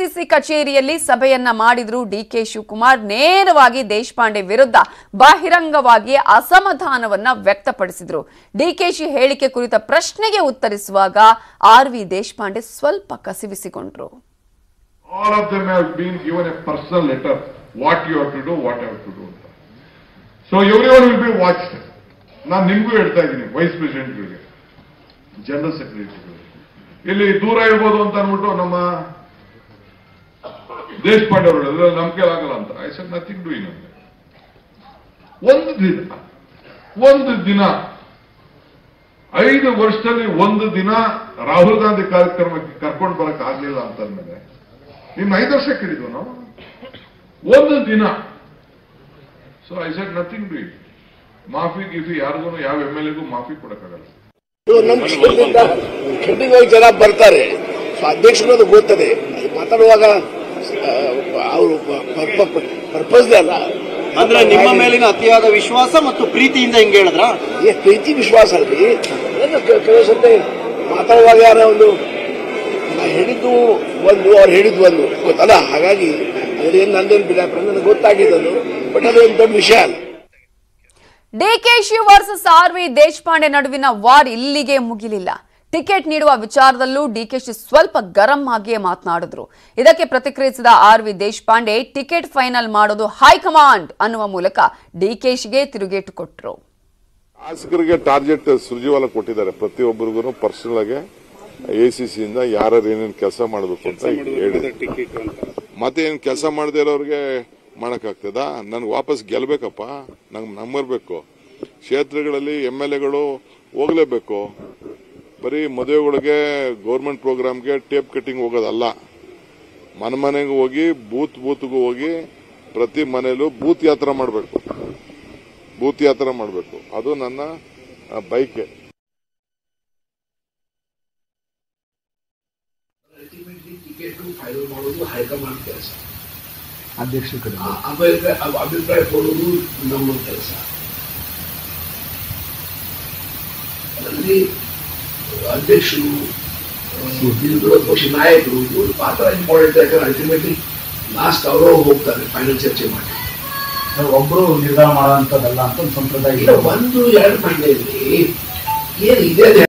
AICC ಕಚೇರಿಯಲ್ಲಿ ಸಭೆಯನ್ನ ಮಾಡಿದ್ರು ಡಿಕೆ ಶಿವಕುಮಾರ್ ನೇರವಾಗಿ ದೇಶಪಾಂಡೆ ವಿರುದ್ಧ ಬಹಿರಂಗವಾಗಿ ಅಸಮಾಧಾನವನ್ನ ವ್ಯಕ್ತಪಡಿಸಿದ್ರು ಡಿಕೆಶಿ ಹೇಳಿಕೆ ಕುರಿತ ಪ್ರಶ್ನೆಗೆ ಉತ್ತರಿಸುವಾಗ ಆರ್ ವಿ ದೇಶಪಾಂಡೆ ಸ್ವಲ್ಪ ಕಸಿವಿಸಿಕೊಂಡ್ರು all of them have been given a personal letter, what you have to do, what you have to do ಅಂತ. So everyone will be watched. ನಾನು ನಿಮ್ಗೂ ಹೇಳ್ತಾ ಇದ್ದೀನಿ ವೈಸ್ ಪ್ರೆಸಿಡೆಂಟ್ಗಳಿಗೆ ಜನರಲ್ ಸೆಕ್ರೆಟರಿಗಳಿಗೆ ಇಲ್ಲಿ ದೂರ ಇರ್ಬೋದು ಅಂತ ಅಂದ್ಬಿಟ್ಟು ನಮ್ಮ ದೇಶಪಾಂಡೆ ಅವರು ಹೇಳಿದ್ರು ನಂಬಿಕೆ ಆಗಲ್ಲ ಅಂತ ಐ ಸೆಡ್ ನಥಿಂಗ್ ಡೂಯಿಂಗ್ ಅಂತ ಒಂದು ದಿನ ಒಂದು ದಿನ ಐದು ವರ್ಷದಲ್ಲಿ ಒಂದು ದಿನ ರಾಹುಲ್ ಗಾಂಧಿ ಕಾರ್ಯಕ್ರಮಕ್ಕೆ ಕರ್ಕೊಂಡು ಬರಕ್ ಆಗ್ಲಿಲ್ಲ ಅಂತಂದ್ಮೇಲೆ ನಿಮ್ ಐದು ವರ್ಷ ಕೇಳಿದ್ವು ನಾವು ಒಂದು ದಿನ so I said nothing do it ಮಾಫಿ ಗಿಫಿ ಯಾರಿಗೂ ಯಾವ ಎಮ್ ಎಲ್ ಎಗೂ ಮಾಫಿ ಕೊಡಕ್ಕಾಗಲ್ಲ ಇವ್ರು ನಮ್ಮ ಕ್ಷೇತ್ರದಿಂದ ಖಂಡಿತವಾಗಿ ಜನ ಬರ್ತಾರೆ ಸೊ ಅಧ್ಯಕ್ಷರು ಅದು ಗೊತ್ತದೆ ಅದು ಮಾತಾಡುವಾಗ ಅವರು ಪರ್ಪಸ್ ಅಲ್ಲ ಅಂದ್ರೆ ನಿಮ್ಮ ಮೇಲಿನ ಅತಿಯಾದ ವಿಶ್ವಾಸ ಮತ್ತು ಪ್ರೀತಿಯಿಂದ ಹಿಂಗೆ ಹೇಳಿದ್ರ ಏ ಪ್ರೀತಿ ವಿಶ್ವಾಸ ಅಲ್ರಿ ಏನು ಕೆ- ಕೆಲವು ಸತಿ ಮಾತಾಡುವಾಗ ಯಾರೋ ಒಂದು ನಾ ಹೇಳಿದ್ದು ಒಂದು ಅವ್ರು ಹೇಳಿದ್ದು ಒಂದು ಗೊತ್ತಲ್ಲ ಹಾಗಾಗಿ ಅದ್ರೇನು ನಂದೇನು ಬಿಡಾಪ್ರ ನನಗೆ ಗೊತ್ತಾಗಿದ್ದು ಬಟ್ ಅದು ಒಂದು ದೊಡ್ಡ ವಿಷಯ ಅಲ್ಲ DKShi versus R V Deshpande ನಡುವಿನ ವಾರ್ ಇಲ್ಲಿಗೆ ಮುಗಿಲಿಲ್ಲ ಟಿಕೆಟ್ ನೀಡುವ ವಿಚಾರದಲ್ಲೂ ಡಿಕೆಶಿ ಸ್ವಲ್ಪ ಗರಂ ಆಗಿಯೇ ಮಾತನಾಡಿದ್ರು ಇದಕ್ಕೆ ಪ್ರತಿಕ್ರಿಯಿಸಿದ R V Deshpande ticket final ಮಾಡೋದು ಹೈಕಮಾಂಡ್ ಅನ್ನುವ ಮೂಲಕ ಡಿಕೆಶಿಗೆ ತಿರುಗೇಟು ಕೊಟ್ಟರು ಶಾಸಕರಿಗೆ ಟಾರ್ಗೆಟ್ ಸುರ್ಜಿವಾಲ ಕೊಟ್ಟಿದ್ದಾರೆ ಪ್ರತಿಯೊಬ್ಬರಿಗೂ ಪರ್ಸನಲ್ ಆಗಿ ಎಸಿಸಿಯಿಂದ ಯಾರು ಏನೇನು ಕೆಲಸ ಮಾಡಬೇಕು ಅಂತ ಹೇಳಿದೆ ಮತ್ತೆ ಏನ್ ಕೆಲಸ ಮಾಡದೇ ಇರೋರಿಗೆ ಮಾಡಕ್ಕಾಗ್ತದ ನನ್ಗೆ ವಾಪಸ್ ಗೆಲ್ಬೇಕಪ್ಪ ನಂಗೆ ನಂಬರ್ಬೇಕು ಕ್ಷೇತ್ರಗಳಲ್ಲಿ ಎಮ್ ಎಲ್ ಎಗಳು ಹೋಗ್ಲೇಬೇಕು ಬರೀ ಮದುವೆಗಳಿಗೆ ಗೌರ್ಮೆಂಟ್ ಪ್ರೋಗ್ರಾಮ್ಗೆ ಟೇಪ್ ಕಟ್ಟಿಂಗ್ ಹೋಗೋದಲ್ಲ ಮನೆ ಮನೆಗೆ ಹೋಗಿ ಬೂತ್ ಬೂತ್ಗೂ ಹೋಗಿ ಪ್ರತಿ ಮನೇಲೂ ಬೂತ್ ಯಾತ್ರೆ ಮಾಡಬೇಕು ಬೂತ್ ಯಾತ್ರೆ ಮಾಡಬೇಕು ಅದು ನನ್ನ ಆ, ಬೈಕೆ ಅಲ್ಟಿಮೇಟ್ಲಿ ಟಿಕೆಟ್ ಫೈನಲ್ ಮಾಡೋದು ಹೈಕಮಾಂಡ್ ಕೆಲಸ ಅಧ್ಯಕ್ಷರ ಕಡೆ ಅಭಿಪ್ರಾಯ ಅಭಿಪ್ರಾಯ ಕೊಡೋದು ನಮ್ಮ ಕೆಲಸ ಅದರಲ್ಲಿ ಅಧ್ಯಕ್ಷರು ಆ, ವಿರೋಧ ಪಕ್ಷ ನಾಯಕರು ಇವ್ರ ಪಾತ್ರ ಇಂಪಾರ್ಟೆಂಟ್ ಯಾಕಂದ್ರೆ ಅಲ್ಟಿಮೇಟ್ಲಿ ಲಾಸ್ಟ್ ಅವರು ಹೋಗ್ತಾರೆ ಫೈನಲ್ ಚರ್ಚೆ ಮಾಡಿ ಒಬ್ರು ನಿರ್ಧಾರ ಮಾಡುವಂತದ್ದಲ್ಲ ಅಂತ ಒಂದು ಸಂಪ್ರದಾಯ ಇಲ್ಲ ಇದೆ. ಒಂದು ಎರಡು ಮಂಡ್ಯದಲ್ಲಿ ಏನು ಇದೆ